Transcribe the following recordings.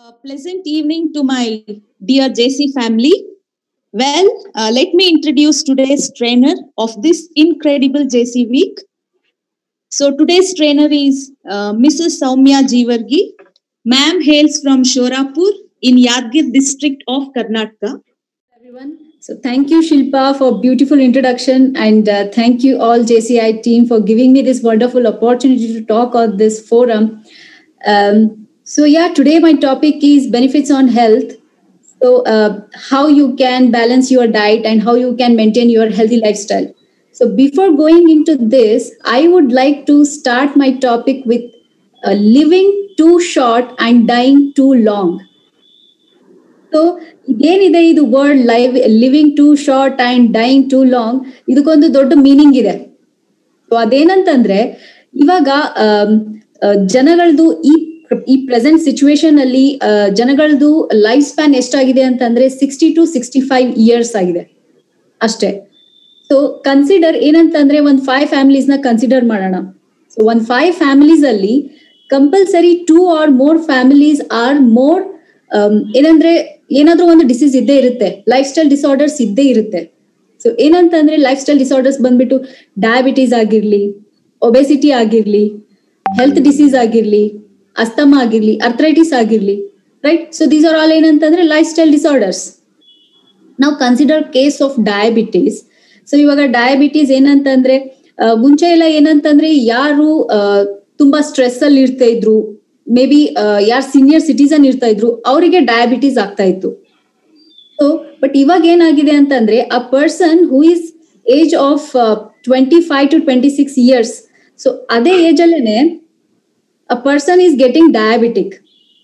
Uh, pleasant evening to my dear JC family. Well, uh, let me introduce today's trainer of this incredible JC week. So, today's trainer is uh, Mrs. Soumya Jivargi. Ma'am hails from Shorapur in Yadgir district of Karnataka. everyone. So thank you, Shilpa, for beautiful introduction, and uh, thank you all JCI team for giving me this wonderful opportunity to talk on this forum. Um, so yeah, today my topic is benefits on health. So uh, how you can balance your diet and how you can maintain your healthy lifestyle. So before going into this, I would like to start my topic with uh, living too short and dying too long. So ಇದೇನಿದೆ ಇದು word live living too short and dying too long ಇದಕ್ಕೊಂದು ದೊಡ್ಡ meaning ಇದೆ so ಅದೇನಂತಂದ್ರೆ ಇವಾಗ am, ಆ, ಜನಗಳದು ಈ ಈ present situation ಅಲ್ಲಿ ಆ, ಜನಗಳದು ಲೈಫ್ ಸ್ಪ್ಯಾನ್ ಎಷ್ಟಾಗಿದೆ ಅಂತಂದ್ರೆ sixty two sixty five years ಆಗಿದೆ ಅಷ್ಟೇ ಸೊ ಕನ್ಸಿಡರ್ ಏನಂತಂದ್ರೆ ಒಂದ್ ಫೈವ್ ಫ್ಯಾಮಿಲೀಸ್ ನ ಕನ್ಸಿಡರ್ ಮಾಡೋಣ ಸೊ ಒಂದ್ ಫೈವ್ ಫ್ಯಾಮಿಲೀಸ್ ಅಲ್ಲಿ compulsory two or more families or more ಏನಂದ್ರೆ ಏನಾದ್ರೂ ಒಂದು ಡಿಸೀಸ್ ಇದ್ದೇ ಇರುತ್ತೆ ಲೈಫ್ ಸ್ಟೈಲ್ ಡಿಸಾರ್ಡರ್ಸ್ ಇದ್ದೇ ಇರುತ್ತೆ ಸೊ ಏನಂತಂದ್ರೆ ಲೈಫ್ ಸ್ಟೈಲ್ ಡಿಸಾರ್ಡರ್ಸ್ ಬಂದ್ಬಿಟ್ಟು ಡಯಾಬಿಟೀಸ್ ಆಗಿರ್ಲಿ ಒಬೆಸಿಟಿ ಆಗಿರ್ಲಿ ಹೆಲ್ತ್ ಡಿಸೀಸ್ ಆಗಿರ್ಲಿ ಅಸ್ತಮಾ ಆಗಿರ್ಲಿ ಅರ್ಥ್ರೈಟಿಸ್ ಆಗಿರ್ಲಿ right so these are all ಏನಂತಂದ್ರೆ ಲೈಫ್ ಸ್ಟೈಲ್ ಡಿಸಾರ್ಡರ್ಸ್ ನಾವು consider case of diabetes so ಇವಾಗ ಡಯಾಬಿಟೀಸ್ ಏನಂತಂದ್ರೆ ಆ, ಮುಂಚೆ ಎಲ್ಲ ಏನಂತಂದ್ರೆ ಯಾರು ಆ, ತುಂಬಾ ಸ್ಟ್ರೆಸ್ ಅಲ್ಲಿ ಇರ್ತಾ ಇದ್ರು ಮೇ ಬಿ ಯಾರು ಸೀನಿಯರ್ ಸಿಟಿಸನ್ ಇರ್ತಾ ಇದ್ರು ಅವರಿಗೆ ಡಯಾಬಿಟೀಸ್ ಆಗ್ತಾ ಇತ್ತು ಸೊ ಬಟ್ ಇವಾಗ ಏನಾಗಿದೆ ಅಂತಂದ್ರೆ a person who is age of twenty five to twenty six years so ಅದೇ ಏಜ್ ಅಲ್ಲೇನೆ a person is getting diabetic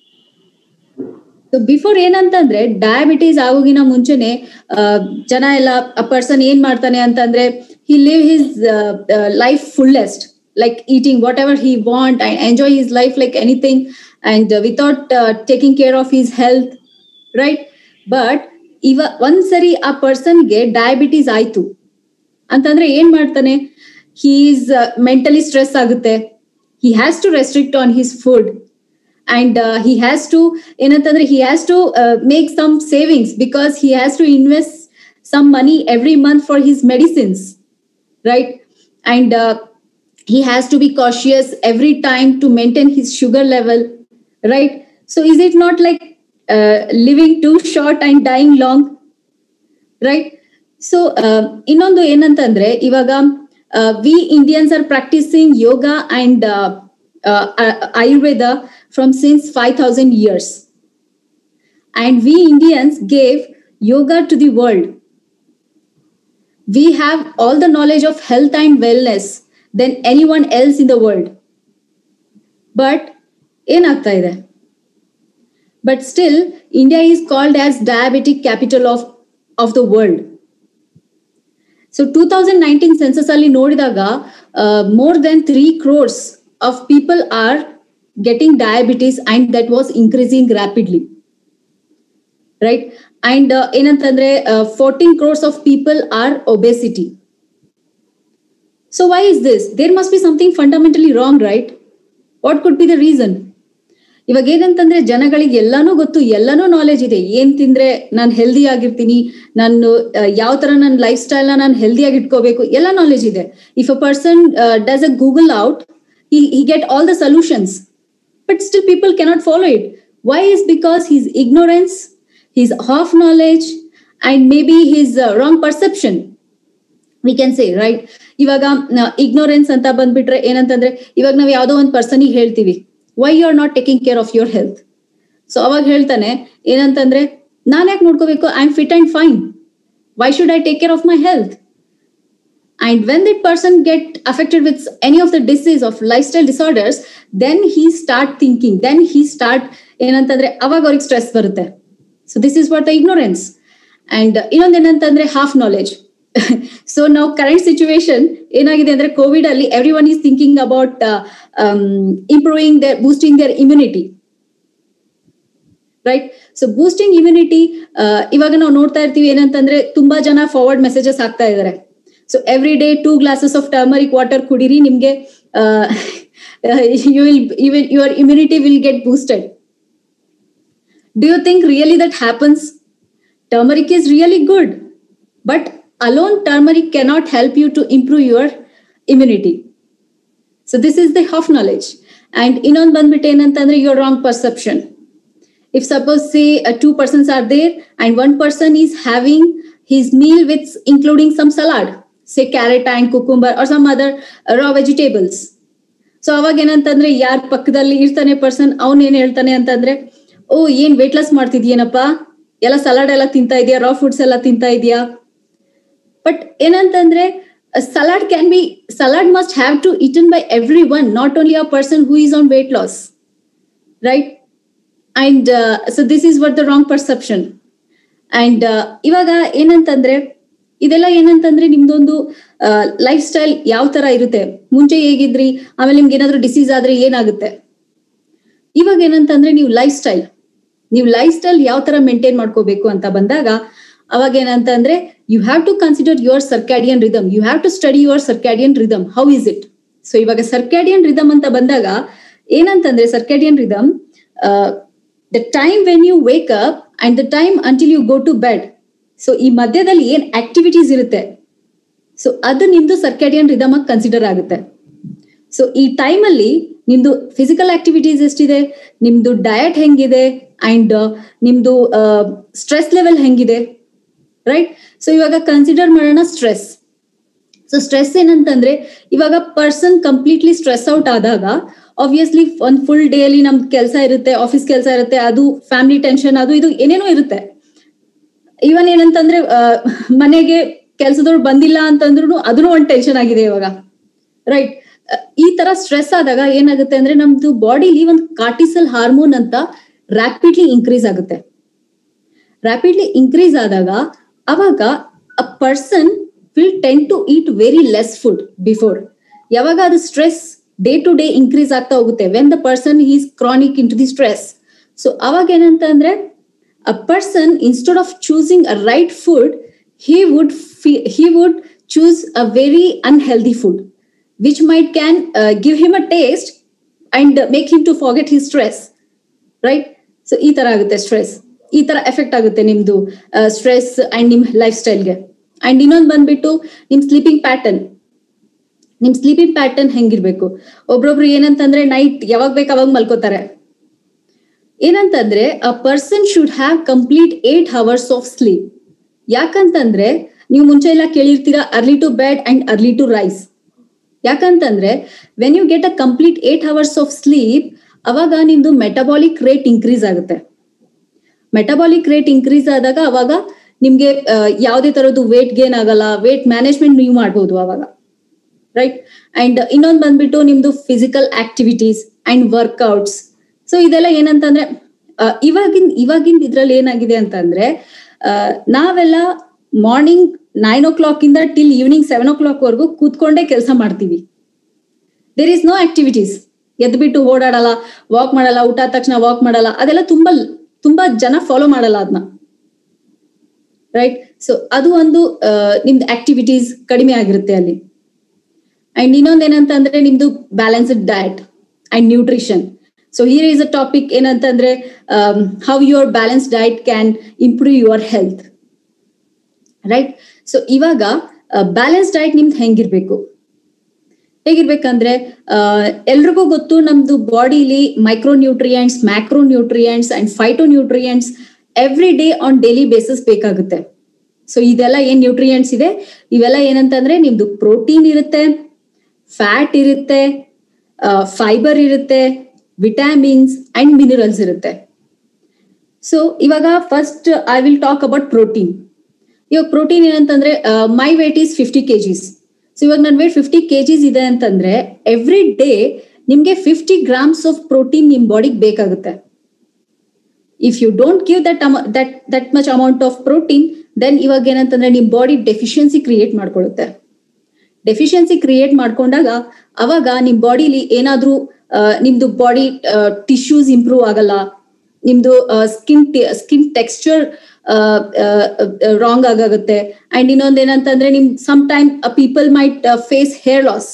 so before ಏನಂತಂದ್ರೆ ಡಯಾಬಿಟೀಸ್ ಆಗೋಗಿನ ಮುಂಚೆನೆ ಆ, ಜನ ಎಲ್ಲ ಅ ಪರ್ಸನ್ ಏನ್ ಮಾಡ್ತಾನೆ ಅಂತಂದ್ರೆ he live his life fullest like eating whatever he want and enjoy his life like anything and without taking care of his health right but ಇವ ಒಂದ್ಸರಿ ಆ ಪರ್ಸನ್ಗೆ ಡಯಾಬಿಟೀಸ್ ಆಯ್ತು ಅಂತಂದ್ರೆ ಏನ್ ಮಾಡ್ತಾನೆ ಹಿ ಈಸ್ ಮೆಂಟಲಿ ಸ್ಟ್ರೆಸ್ ಆಗುತ್ತೆ he has to restrict on his food and uh, he has to ಏನಂತಂದ್ರೆ he has to uh, make some savings because he has to invest some money every month for his medicines right and uh, he has to be cautious every time to maintain his sugar level right so is it not like uh, living too short and dying long right so ಇನ್ನೊಂದು ಏನಂತಂದ್ರೆ ಇವಾಗ we Indians are practicing yoga and Ayurveda from since five thousand years and we Indians gave yoga to the world we have all the knowledge of health and wellness than anyone else in the world but ಏನಾಗ್ತಾ ಇದೆ but still india is called as diabetic capital of of the world so 2019 census ಅಲ್ಲಿ ನೋಡಿದಾಗ more than three crores of people are getting diabetes and that was increasing rapidly right and ಏನಂತಂದ್ರೆ fourteen crores of people are obesity so why is this there must be something fundamentally wrong right what could be the reason ಇವಾಗ ಏನಂತಂದ್ರೆ ಜನಗಳಿಗೆ ಎಲ್ಲಾನು ಗೊತ್ತು ಎಲ್ಲಾನು knowledge ಇದೆ ಏನ್ ತಿಂದ್ರೆ ನಾನು ಹೆಲ್ದಿ ಆಗಿರ್ತೀನಿ ನಾನು ಯಾವ ತರ ನನ್ನ ಲೈಫ್ ಸ್ಟೈಲ್ ನ ನಾನು ಹೆಲ್ದಿಯಾಗಿ ಇಟ್ಕೋಬೇಕು ಎಲ್ಲ ನಾಲೆಜ್ ಇದೆ if a person does a Google out he get all the solutions but still people cannot follow it why is because he's ignorance he's half knowledge and may be he's wrong perception we can say right ಇವಾಗ ignorance ಅಂತ ಬಂದ್ಬಿಟ್ರೆ ಏನಂತಂದ್ರೆ ಇವಾಗ ನಾವು ಯಾವ್ದೋ ಒಂದು ಪರ್ಸನಿಗೆ ಹೇಳ್ತೀವಿ why you are not taking care of your health so ಅವಾಗ ಹೇಳ್ತಾನೆ ಏನಂತಂದ್ರೆ ನಾನು ಯಾಕೆ ನೋಡ್ಕೋಬೇಕು I am fit and fine why should I take care of my health and when that person get affected with any of the disease of life style disorders then he start thinking then he start ಏನಂತಂದ್ರೆ ಅವಾಗ ಅವ್ರಿಗೆ stress ಬರುತ್ತೆ so this is what the ignorance and ಇನ್ನೊಂದು ಏನಂತಂದ್ರೆ half knowledge so ನಾವು current situation ಏನಾಗಿದೆ ಅಂದ್ರೆ Covid ಅಲ್ಲಿ everyone is thinking about improving their boosting their immunity right so boosting immunity ಇವಾಗ ನಾವು ನೋಡ್ತಾ ಇರ್ತೀವಿ ಏನಂತಂದ್ರೆ ತುಂಬಾ ಜನ ಫಾರ್ವರ್ಡ್ ಮೆಸೇಜಸ್ ಆಗ್ತಾ ಇದಾರೆ so every day two glasses of turmeric water ಕುಡಿರಿ ನಿಮ್ಗೆ you will your immunity will get boosted Do you think really that happens? Turmeric is really good, but alone turmeric cannot help you to improve your immunity. So this is the half knowledge. And ಇನ್ನೊಂದು ಬಂದ್ಬಿಟ್ಟು ಏನಂತಂದ್ರೆ your wrong perception. If suppose say uh, two persons are there and one person is having his meal with including some salad, say carrot and cucumber or some other uh, raw vegetables. So ಅವಾಗ ಏನಂತಂದ್ರೆ ಯಾರ್ ಪಕ್ಕದಲ್ಲಿ ಇರ್ತಾನೆ person ಅವನ್ ಏನ್ ಹೇಳ್ತಾನೆ ಅಂತಂದ್ರೆ ಓ ಏನ್ ವೇಟ್ ಲಾಸ್ ಮಾಡ್ತಿದ್ಯೇನಪ್ಪ ಎಲ್ಲ ಸಲಾಡ್ ಎಲ್ಲ ತಿಂತಾ ಇದೆಯಾ ರಾ ಫುಡ್ಸ್ ಎಲ್ಲ ತಿಂತಾ ಇದೆಯಾ ಬಟ್ ಏನಂತಂದ್ರೆ salad can be salad must have to eaten by everyone not only a person who is on weight loss right and so this is what the wrong perception and ಇವಾಗ ಏನಂತಂದ್ರೆ ಇದೆಲ್ಲ ಏನಂತಂದ್ರೆ ನಿಮ್ದೊಂದು life style ಯಾವ ತರ ಇರುತ್ತೆ ಮುಂಚೆ ಹೇಗಿದ್ರಿ ಆಮೇಲೆ ನಿಮ್ಗೆ ಏನಾದ್ರು ಡಿಸೀಸ್ ಆದ್ರೆ ಏನಾಗುತ್ತೆ ಇವಾಗ ಏನಂತಂದ್ರೆ ನೀವು ಲೈಫ್ ಸ್ಟೈಲ್ ನೀವು ಲೈಫ್ ಸ್ಟೈಲ್ ಯಾವ ತರ ಮೇಂಟೈನ್ ಮಾಡ್ಕೋಬೇಕು ಅಂತ ಬಂದಾಗ ಅವಾಗ ಏನಂತಂದ್ರೆ you have to consider your circadian rhythm you have to study your circadian rhythm how is it so ಇವಾಗ ಸರ್ಕ್ಯಾಡಿಯನ್ ರಿದಮ್ ಅಂತ ಬಂದಾಗ ಏನಂತಂದ್ರೆ circadian rhythm the time when you wake up and the time until you go to bed so ಈ ಮಧ್ಯದಲ್ಲಿ ಏನ್ activities ಇರುತ್ತೆ so ಅದು ನಿಮ್ದು ಸರ್ಕ್ಯಾಡಿಯನ್ ರಿದಮ್ ಆಗಿ ಕನ್ಸಿಡರ್ ಆಗುತ್ತೆ ಸೊ ಈ ಟೈಮ್ ಅಲ್ಲಿ ನಿಮ್ದು ಫಿಸಿಕಲ್ ಆಕ್ಟಿವಿಟೀಸ್ ಎಷ್ಟಿದೆ ನಿಮ್ದು ಡಯಟ್ ಹೆಂಗಿದೆ ಅಂಡ್ ನಿಮ್ದು ಸ್ಟ್ರೆಸ್ ಲೆವೆಲ್ ಹೆಂಗಿದೆ ರೈಟ್ ಸೊ ಇವಾಗ ಕನ್ಸಿಡರ್ ಮಾಡೋಣ ಸ್ಟ್ರೆಸ್ ಸೊ ಸ್ಟ್ರೆಸ್ ಏನಂತಂದ್ರೆ ಇವಾಗ ಪರ್ಸನ್ ಕಂಪ್ಲೀಟ್ಲಿ ಸ್ಟ್ರೆಸ್ ಔಟ್ ಆದಾಗ ಆಬ್ವಿಯಸ್ಲಿ ಒಂದ್ ಫುಲ್ ಡೇ ಅಲ್ಲಿ ನಮ್ದು ಕೆಲಸ ಇರುತ್ತೆ ಆಫೀಸ್ ಕೆಲಸ ಇರುತ್ತೆ ಅದು ಫ್ಯಾಮಿಲಿ ಟೆನ್ಷನ್ ಅದು ಇದು ಏನೇನೋ ಇರುತ್ತೆ ಇವನ್ ಏನಂತಂದ್ರೆ ಮನೆಗೆ ಕೆಲ್ಸದವ್ರು ಬಂದಿಲ್ಲ ಅಂತಂದ್ರು ಅದನ್ನು ಒಂದ್ ಟೆನ್ಷನ್ ಆಗಿದೆ ಇವಾಗ ರೈಟ್ ಈ ತರ ಸ್ಟ್ರೆಸ್ ಆದಾಗ ಏನಾಗುತ್ತೆ ಅಂದ್ರೆ ನಮ್ದು ಬಾಡಿಲಿ ಒಂದು ಕಾರ್ಟಿಸಲ್ ಹಾರ್ಮೋನ್ ಅಂತ ರ್ಯಾಪಿಡ್ಲಿ ಇನ್ಕ್ರೀಸ್ ಆಗುತ್ತೆ ರ್ಯಾಪಿಡ್ಲಿ ಇನ್ಕ್ರೀಸ್ ಆದಾಗ ಅವಾಗ a person will tend to eat very less food before ಯಾವಾಗ ಅದು stress day to day increase ಆಗ್ತಾ ಹೋಗುತ್ತೆ when the person is chronic into the stress so ಅವಾಗ ಏನಂತ ಅಂದ್ರೆ a person instead of choosing a right food he would fe- he would choose a very unhealthy food which might can uh, give him a taste and make him to forget his stress right so ಈ ತರ ಆಗುತ್ತೆ stress ಈ ತರ effect ಆಗುತ್ತೆ ನಿಮ್ದು stress and ನಿಮ್ life ಸ್ಟೈಲ್ಗೆ and ಇನ್ನೊಂದು ಬಂದ್ಬಿಟ್ಟು ನಿಮ್ ಸ್ಲೀಪಿಂಗ್ ಪ್ಯಾಟರ್ನ್ ನಿಮ್ ಸ್ಲೀಪಿಂಗ್ ಪ್ಯಾಟರ್ನ್ ಹೆಂಗಿರ್ಬೇಕು ಒಬ್ರೊಬ್ರು ಏನಂತಂದ್ರೆ ನೈಟ್ ಯಾವಾಗ ಬೇಕು ಅವಾಗ ಮಲ್ಕೋತಾರೆ ಏನಂತಂದ್ರೆ a person should have complete eight hours of sleep ಯಾಕಂತಂದ್ರೆ ನೀವು ಮುಂಚೆ ಎಲ್ಲ ಕೇಳಿರ್ತೀರಾ early to bed and early to rise ಯಾಕಂತಂದ್ರೆ when you get a complete eight hours of sleep ಅವಾಗ ನಿಮ್ದು ಮೆಟಬಾಲಿಕ್ ರೇಟ್ ಇನ್ಕ್ರೀಸ್ ಆಗುತ್ತೆ ಮೆಟಬಾಲಿಕ್ ರೇಟ್ ಇನ್ಕ್ರೀಸ್ ಆದಾಗ ಅವಾಗ ನಿಮ್ಗೆ ಯಾವುದೇ ತರದ್ದು ವೇಟ್ ಗೇನ್ ಆಗಲ್ಲ ವೇಟ್ ಮ್ಯಾನೇಜ್ಮೆಂಟ್ ನೀವು ಮಾಡ್ಬೋದು ಅವಾಗ ರೈಟ್ ಅಂಡ್ ಇನ್ನೊಂದು ಬಂದ್ಬಿಟ್ಟು ನಿಮ್ದು physical activities and workouts so ಇದೆಲ್ಲ ಏನಂತಂದ್ರೆ ಇವಾಗಿನ ಇವಾಗಿನ ಇದ್ರಲ್ಲಿ ಏನಾಗಿದೆ ಅಂತಂದ್ರೆ ನಾವೆಲ್ಲ ಮಾರ್ನಿಂಗ್ ನೈನ್ ಓ ಕ್ಲಾಕ್ ಇಂದ till evening seven o'clock ವರೆಗೂ ಕೂತ್ಕೊಂಡೇ ಕೆಲಸ ಮಾಡ್ತೀವಿ ದೇರ್ ಇಸ್ ನೋ ಆಕ್ಟಿವಿಟೀಸ್ ಎದ್ಬಿಟ್ಟು ಓಡಾಡಲ್ಲ ವಾಕ್ ಮಾಡಲ್ಲ ಊಟ ಆದ ತಕ್ಷಣ ವಾಕ್ ಮಾಡಲ್ಲ ಅದೆಲ್ಲ ತುಂಬಾ ತುಂಬಾ ಜನ ಫಾಲೋ ಮಾಡಲ್ಲ ಅದನ್ನ ರೈಟ್ ಸೊ ಅದು ಒಂದು ನಿಮ್ದು ಆಕ್ಟಿವಿಟೀಸ್ ಕಡಿಮೆ ಆಗಿರುತ್ತೆ ಅಲ್ಲಿ ಅಂಡ್ ಇನ್ನೊಂದ್ ಏನಂತಂದ್ರೆ ನಿಮ್ದು balanced diet and nutrition so here is a topic ಏನಂತಂದ್ರೆ how your balance diet can improve your health right so ಇವಾಗ ಬ್ಯಾಲೆನ್ಸ್ ಡಯಟ್ ನಿಮ್ದು ಹೆಂಗಿರ್ಬೇಕು ಹೇಗಿರ್ಬೇಕಂದ್ರೆ ಎಲ್ರಿಗೂ ಗೊತ್ತು ನಮ್ದು ಬಾಡಿಲಿ micronutrients macronutrients and phytonutrients every day on daily basis ಬೇಕಾಗುತ್ತೆ ಸೊ ಇದೆಲ್ಲ ಏನ್ ನ್ಯೂಟ್ರಿಯೆಂಟ್ಸ್ ಇದೆ ಇವೆಲ್ಲ ಏನಂತಂದ್ರೆ ನಿಮ್ದು ಪ್ರೋಟೀನ್ ಇರುತ್ತೆ ಫ್ಯಾಟ್ ಇರುತ್ತೆ ಫೈಬರ್ ಇರುತ್ತೆ ವಿಟಾಮಿನ್ಸ್ ಅಂಡ್ ಮಿನರಲ್ಸ್ ಇರುತ್ತೆ ಸೊ ಇವಾಗ first I will talk about protein ಇವಾಗ ಪ್ರೋಟೀನ್ ಏನಂತಂದ್ರೆ my weight is fifty kgs so ಇವಾಗ ನನ್ನ ವೇಟ್ ಫಿಫ್ಟಿ ಕೆಜಿಸ್ ಇದೆ ಅಂತಂದ್ರೆ ಎವ್ರಿ ಡೇ ನಿಮ್ಗೆ ಫಿಫ್ಟಿ ಗ್ರಾಮ್ಸ್ ಆಫ್ ಪ್ರೋಟೀನ್ ನಿಮ್ ಬಾಡಿಗೆ ಬೇಕಾಗುತ್ತೆ if you don't give that that that much amount of protein then ಇವಾಗ ಏನಂತಂದ್ರೆ ನಿಮ್ ಬಾಡಿ ಡೆಫಿಷಿಯನ್ಸಿ ಕ್ರಿಯೇಟ್ ಮಾಡ್ಕೊಳ್ಳುತ್ತೆ ಡೆಫಿಷಿಯನ್ಸಿ ಕ್ರಿಯೇಟ್ ಮಾಡ್ಕೊಂಡಾಗ ಅವಾಗ ನಿಮ್ ಬಾಡಿಲಿ ಏನಾದ್ರೂ ನಿಮ್ದು ಬಾಡಿ ಟಿಶ್ಯೂಸ್ ಇಂಪ್ರೂವ್ ಆಗಲ್ಲ ನಿಮ್ದು ಸ್ಕಿನ್ ಸ್ಕಿನ್ ಟೆಕ್ಸ್ಚರ್ ರಾಂಗ್ ಆಗುತ್ತೆ ಅಂಡ್ ಇನ್ನೊಂದ್ ಏನಂತಂದ್ರೆ ನಿಮ್ sometime people might face hair loss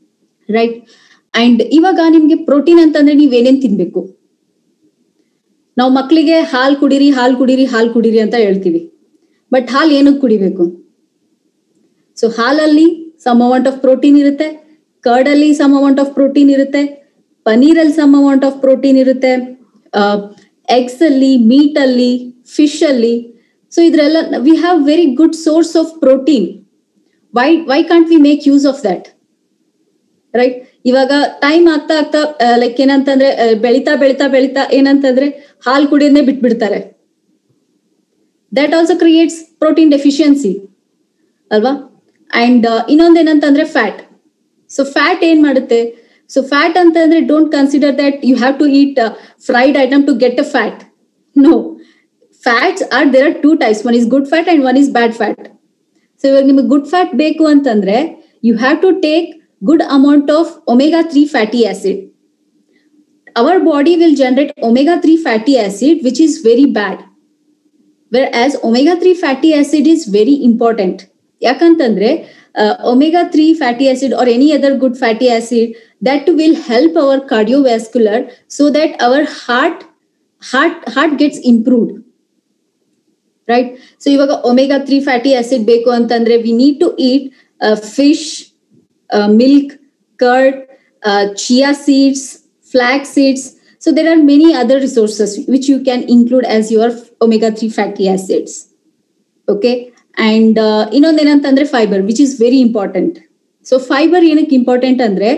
right and ಇವಾಗ ನಿಮ್ಗೆ ಪ್ರೋಟೀನ್ ಅಂತಂದ್ರೆ ನೀವ್ ಏನೇನ್ ತಿನ್ಬೇಕು ನಾವು ಮಕ್ಕಳಿಗೆ ಹಾಲು ಕುಡೀರಿ ಹಾಲು ಕುಡೀರಿ ಹಾಲು ಕುಡೀರಿ ಅಂತ ಹೇಳ್ತೀವಿ ಬಟ್ ಹಾಲು ಏನಕ್ಕೆ ಕುಡಿಬೇಕು ಸೊ ಹಾಲಲ್ಲಿ ಸಮ್ ಅಮೌಂಟ್ ಆಫ್ ಪ್ರೋಟೀನ್ ಇರುತ್ತೆ ಕರ್ಡ್ ಅಲ್ಲಿ ಸಮ್ ಅಮೌಂಟ್ ಆಫ್ ಪ್ರೋಟೀನ್ ಇರುತ್ತೆ ಪನೀರಲ್ಲಿ ಸಮ್ ಅಮೌಂಟ್ ಆಫ್ ಪ್ರೋಟೀನ್ ಇರುತ್ತೆ ಎಗ್ಸ್ ಅಲ್ಲಿ ಮೀಟ್ ಅಲ್ಲಿ ಫಿಶ್ ಅಲ್ಲಿ ಸೊ ಇದ್ರೆಲ್ಲ we have very good source of protein why why can't we make use of that right ಇವಾಗ ಟೈಮ್ ಆಗ್ತಾ ಆಗ್ತಾ ಲೈಕ್ ಏನಂತಂದ್ರೆ ಆ, ಬೆಳಿತಾ ಬೆಳಿತಾ ಬೆಳಿತಾ ಏನಂತಂದ್ರೆ ಹಾಲು ಕುಡಿಯೋದನ್ನೇ ಬಿಟ್ಬಿಡ್ತಾರೆ that also creates protein deficiency ಅಲ್ವಾ ಅಂಡ್ ಇನ್ನೊಂದೇನಂತಂದ್ರೆ ಫ್ಯಾಟ್ ಸೊ ಫ್ಯಾಟ್ ಏನ್ ಮಾಡುತ್ತೆ ಸೊ ಫ್ಯಾಟ್ ಅಂತಂದ್ರೆ don't consider that you have to eat fried item to get a fat no fats are there are two types one is good fat and one is bad fat so ಇವಾಗ ನಿಮಗೆ good fat ಬೇಕು ಅಂತಂದ್ರೆ you have to take good amount of omega three fatty acid our body will generate omega three fatty acid which is very bad whereas omega three fatty acid is very important ಯಾಕಂತಂದ್ರೆ omega three fatty acid are any other good fatty acid that will help our cardiovascular so that our heart heart heart gets improved right so ಇವಾಗ omega three fatty acid ಬೇಕು ಅಂತಂದ್ರೆ we need to eat fish milk curd chia seeds flax seeds so there are many other resources which you can include as your omega three fatty acids okay and ಇನ್ನೊಂದೇನಂತಂದ್ರೆ fibre which is very important so fibre ಏನಕ್ಕೆ important ಅಂದ್ರೆ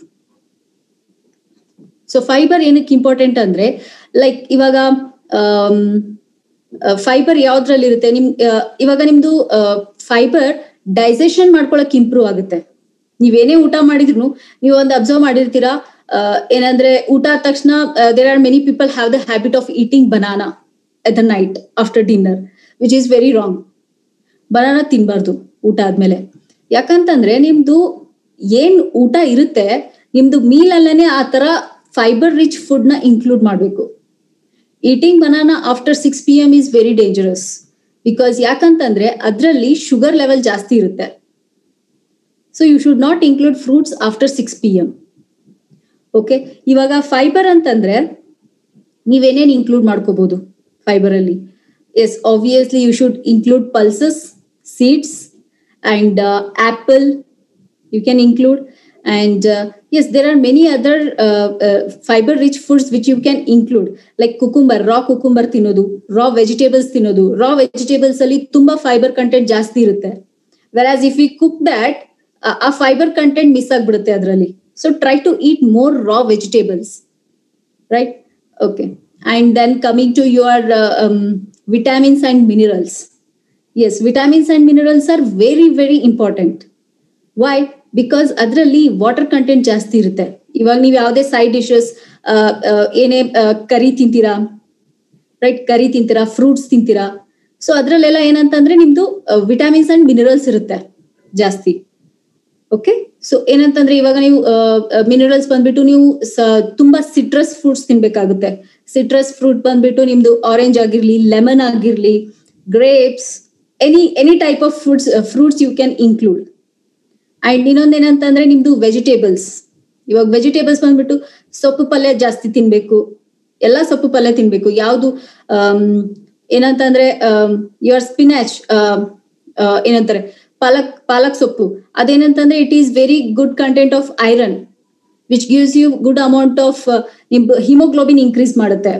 so fibre ಏನಕ್ಕೆ important ಅಂದ್ರೆ like ಇವಾಗ fibre ಯಾವ್ದ್ರಲ್ಲಿ ಇರುತ್ತೆ ನಿಮ್ ಆ, ಇವಾಗ ನಿಮ್ದು ಫೈಬರ್ ಡೈಜೆಷನ್ ಮಾಡ್ಕೊಳಕ್ ಇಂಪ್ರೂವ್ ಆಗುತ್ತೆ ನೀವೇನೇ ಊಟ ಮಾಡಿದ್ರು ನೀವು ಒಂದು ಅಬ್ಸರ್ವ್ ಮಾಡಿರ್ತೀರಾ ಆ, ಏನಂದ್ರೆ ಊಟ ಆದ ತಕ್ಷಣ there are many people have the habit of eating banana at the night after dinner which is very wrong banana ತಿನ್ಬಾರ್ದು ಊಟ ಆದ್ಮೇಲೆ ಯಾಕಂತಂದ್ರೆ ನಿಮ್ದು ಏನ್ ಊಟ ಇರುತ್ತೆ ನಿಮ್ದು ಮೀಲ್ ಅಲ್ಲೇನೆ ಆ ತರ ಫೈಬರ್ ರಿಚ್ ಫುಡ್ ನ ಇನ್ಕ್ಲೂಡ್ ಮಾಡ್ಬೇಕು eating banana after six P M is very dangerous because ಯಾಕಂತಂದ್ರೆ ಅದರಲ್ಲಿ ಶುಗರ್ ಲೆವೆಲ್ ಜಾಸ್ತಿ ಇರುತ್ತೆ so you should not include fruits after six P M okay ಇವಾಗ ಫೈಬರ್ ಅಂತಂದ್ರೆ ನೀವೇನೇನ್ ಇನ್ಕ್ಲೂಡ್ ಮಾಡ್ಕೋಬಹುದು ಫೈಬರ್ ಅಲ್ಲಿ yes obviously you should include pulses seeds and apple you can include and uh, yes there are many other uh, uh, fiber rich foods which you can include like cucumber raw cucumber ತಿನ್ನೋದು raw vegetables ತಿನ್ನೋದು raw vegetables ಅಲ್ಲಿ ತುಂಬಾ fibre content ಜಾಸ್ತಿ ಇರುತ್ತೆ whereas if we cook that ಆ fibre content miss ಆಗ್ಬಿಡುತ್ತೆ ಅದರಲ್ಲಿ so try to eat more raw vegetables right okay and then coming to your uh, um, vitamins and minerals yes vitamins and minerals are very very important why because ಅದರಲ್ಲಿ water content ಜಾಸ್ತಿ ಇರುತ್ತೆ ಇವಾಗ ನೀವು ಯಾವುದೇ side dishes ಏನೇ ಆ, ಕರಿ ತಿಂತೀರಾ right ಕರಿ ತಿಂತೀರಾ ಫ್ರೂಟ್ಸ್ ತಿಂತೀರಾ ಸೊ ಅದ್ರಲ್ಲೆಲ್ಲ ಏನಂತಂದ್ರೆ ನಿಮ್ದು ವಿಟಮಿನ್ಸ್ ಅಂಡ್ ಮಿನರಲ್ಸ್ ಇರುತ್ತೆ ಜಾಸ್ತಿ ಓಕೆ ಸೊ ಏನಂತಂದ್ರೆ ಇವಾಗ ನೀವು ಮಿನರಲ್ಸ್ ಬಂದ್ಬಿಟ್ಟು ನೀವು ಸ- ತುಂಬಾ ಸಿಟ್ರಸ್ ಫ್ರೂಟ್ಸ್ ತಿನ್ಬೇಕಾಗುತ್ತೆ ಸಿಟ್ರಸ್ ಫ್ರೂಟ್ ಬಂದ್ಬಿಟ್ಟು ನಿಮ್ದು ಆರೆಂಜ್ ಆಗಿರ್ಲಿ ಲೆಮನ್ ಆಗಿರ್ಲಿ grapes any any type of fruits fruits you can include and ಇನ್ನೊಂದೇನಂತಂದ್ರೆ ನಿಮ್ದು ವೆಜಿಟೇಬಲ್ಸ್ ಇವಾಗ ವೆಜಿಟೇಬಲ್ಸ್ ಬಂದ್ಬಿಟ್ಟು ಸೊಪ್ಪು ಪಲ್ಯ ಜಾಸ್ತಿ ತಿನ್ಬೇಕು ಎಲ್ಲಾ ಸೊಪ್ಪು ಪಲ್ಯ ತಿನ್ಬೇಕು ಯಾವುದು ಏನಂತಂದ್ರೆ ಯುವರ್ ಸ್ಪಿನಾಚ್ ಏನಂತಾರೆ ಪಾಲಕ್ ಪಾಲಕ್ ಸೊಪ್ಪು ಅದೇನಂತಂದ್ರೆ it is very good content of iron which gives you good amount of haemoglobin increase ಮಾಡುತ್ತೆ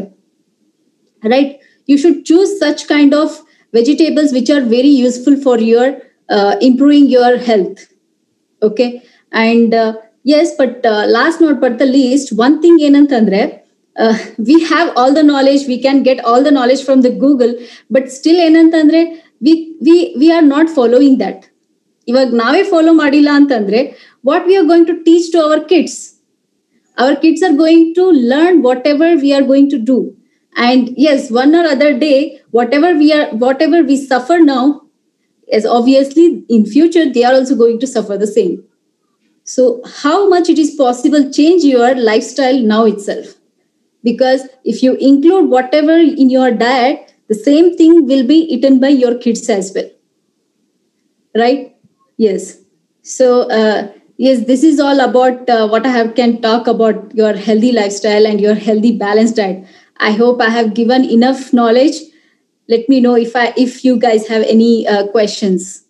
right you should choose such kind of vegetables which are very useful for your uh, improving your health okay and uh, yes but uh, last not but the least one thing ಏನಂತಂದ್ರೆ uh, we have all the knowledge we can get all the knowledge from the google but still ಏನಂತಂದ್ರೆ we we we are not following that ಇವಾಗ ನಾವೇ follow ಮಾಡಿಲ್ಲ ಅಂತಂದ್ರೆ what we are going to teach to our kids our kids are going to learn whatever we are going to do and yes one or other day whatever we are whatever we suffer now is obviously in future they are also going to suffer the same so how much it is possible change your lifestyle now itself because if you include whatever in your diet the same thing will be eaten by your kids as well right yes so uh, yes this is all about uh, what i have can talk about your healthy lifestyle and your healthy balanced diet I hope I have given enough knowledge. Let me know if I if you guys have any uh, questions.